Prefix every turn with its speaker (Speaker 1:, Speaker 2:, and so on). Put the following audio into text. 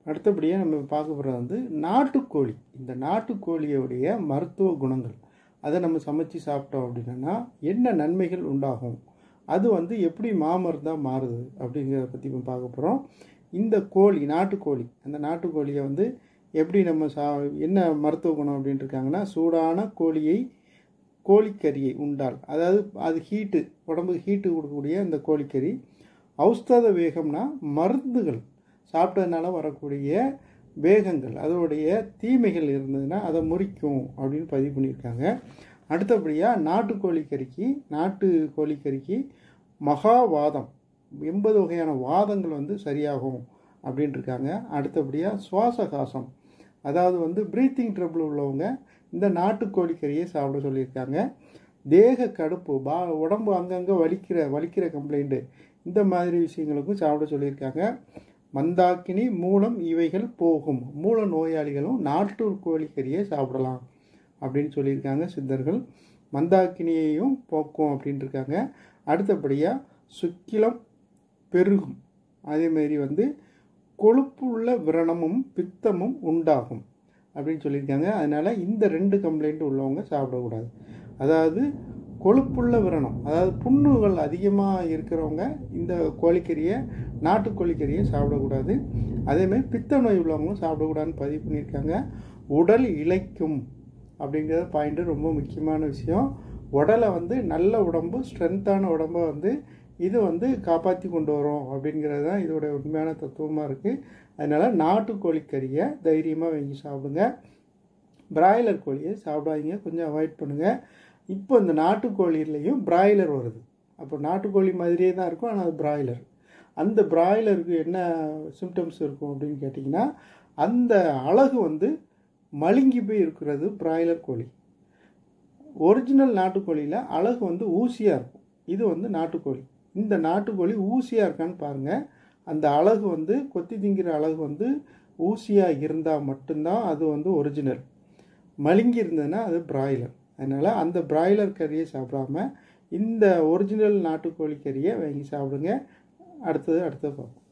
Speaker 1: அடுத்தபடியாக நம்ம பார்க்க போகிறது வந்து நாட்டுக்கோழி இந்த நாட்டுக்கோழியோடைய மருத்துவ குணங்கள் அதை நம்ம சமைச்சு சாப்பிட்டோம் அப்படின்னா என்ன நன்மைகள் உண்டாகும் அது வந்து எப்படி மாமருந்தாக மாறுது அப்படிங்கிறத பற்றி இப்போ பார்க்க போகிறோம் இந்த கோழி நாட்டுக்கோழி அந்த நாட்டுக்கோழியை வந்து எப்படி நம்ம சா என்ன மருத்துவ குணம் அப்படின்ட்டு இருக்காங்கன்னா சூடான கோழியை கோழிக்கறியை உண்டால் அதாவது அது ஹீட்டு உடம்புக்கு ஹீட்டு கொடுக்கக்கூடிய அந்த கோழிக்கறி ஔஸ்தத வேகம்னா மருந்துகள் சாப்பிட்டதுனால வரக்கூடிய வேகங்கள் அதோடைய தீமைகள் இருந்ததுன்னா அதை முறிக்கும் அப்படின்னு பதிவு பண்ணியிருக்காங்க அடுத்தபடியாக நாட்டுக்கோழி கறிக்கு நாட்டு கோழிக்கறிக்கு மகாவாதம் எண்பது வகையான வாதங்கள் வந்து சரியாகும் அப்படின்ட்டு இருக்காங்க அடுத்தபடியாக சுவாசகாசம் அதாவது வந்து ப்ரீத்திங் ட்ரபிள் உள்ளவங்க இந்த நாட்டுக்கோழி கறியை சாப்பிட சொல்லியிருக்காங்க தேக கடுப்பு பா உடம்பு அங்கங்கே வலிக்கிற வலிக்கிற கம்ப்ளைண்ட்டு இந்த மாதிரி விஷயங்களுக்கும் சாப்பிட சொல்லியிருக்காங்க மந்தாக்கினி மூலம் இவைகள் போகும் மூல நோயாளிகளும் நாட்டு கோழிக்கறியை சாப்பிடலாம் அப்படின்னு சொல்லியிருக்காங்க சித்தர்கள் மந்தாக்கினியையும் போக்கும் அப்படின்ட்டு இருக்காங்க அடுத்தபடியாக சுக்கிலம் பெருகும் அதேமாரி வந்து கொழுப்பு உள்ள விரணமும் பித்தமும் உண்டாகும் அப்படின்னு சொல்லியிருக்காங்க அதனால் இந்த ரெண்டு கம்ப்ளைண்ட் உள்ளவங்க சாப்பிடக்கூடாது அதாவது கொழுப்புள்ள விரணம் அதாவது புண்ணுகள் அதிகமாக இருக்கிறவங்க இந்த கோழிக்கறியை நாட்டு கோழிக்கறியை சாப்பிடக்கூடாது அதேமாதிரி பித்த நோய் உள்ளவங்களும் சாப்பிடக்கூடாதுன்னு பதிவு பண்ணியிருக்காங்க உடல் இழைக்கும் அப்படிங்கிற பாயிண்ட்டு ரொம்ப முக்கியமான விஷயம் உடலை வந்து நல்ல உடம்பு ஸ்ட்ரென்த்தான உடம்பை வந்து இது வந்து காப்பாற்றி கொண்டு வரும் அப்படிங்கிறது தான் இதோட உண்மையான தத்துவமாக இருக்குது அதனால் நாட்டுக்கோழி கறியை தைரியமாக வாங்கி சாப்பிடுங்க பிராய்லர் கோழியை சாப்பிடாதீங்க கொஞ்சம் அவாய்ட் பண்ணுங்கள் இப்போ இந்த நாட்டுக்கோழிலையும் பிராய்லர் வருது அப்போ நாட்டுக்கோழி மாதிரியே தான் இருக்கும் ஆனால் அது பிராய்லர் அந்த பிராய்லருக்கு என்ன சிம்டம்ஸ் இருக்கும் அப்படின்னு கேட்டிங்கன்னா அந்த அழகு வந்து மழுங்கி போய் இருக்கிறது பிராய்லர் கோழி ஒரிஜினல் நாட்டுக்கோழியில் அழகு வந்து ஊசியாக இருக்கும் இது வந்து நாட்டுக்கோழி இந்த நாட்டுக்கோழி ஊசியாக இருக்கான்னு பாருங்கள் அந்த அழகு வந்து கொத்தி திங்கிற அழகு வந்து ஊசியாக இருந்தால் மட்டும்தான் அது வந்து ஒரிஜினல் மழுங்கி இருந்ததுன்னா அது பிராய்லர் அதனால் அந்த பிராய்லர் கறியை சாப்பிடாம இந்த ஒரிஜினல் நாட்டுக்கோழி கறியை வாங்கி சாப்பிடுங்க அடுத்தது அடுத்தது பார்ப்போம்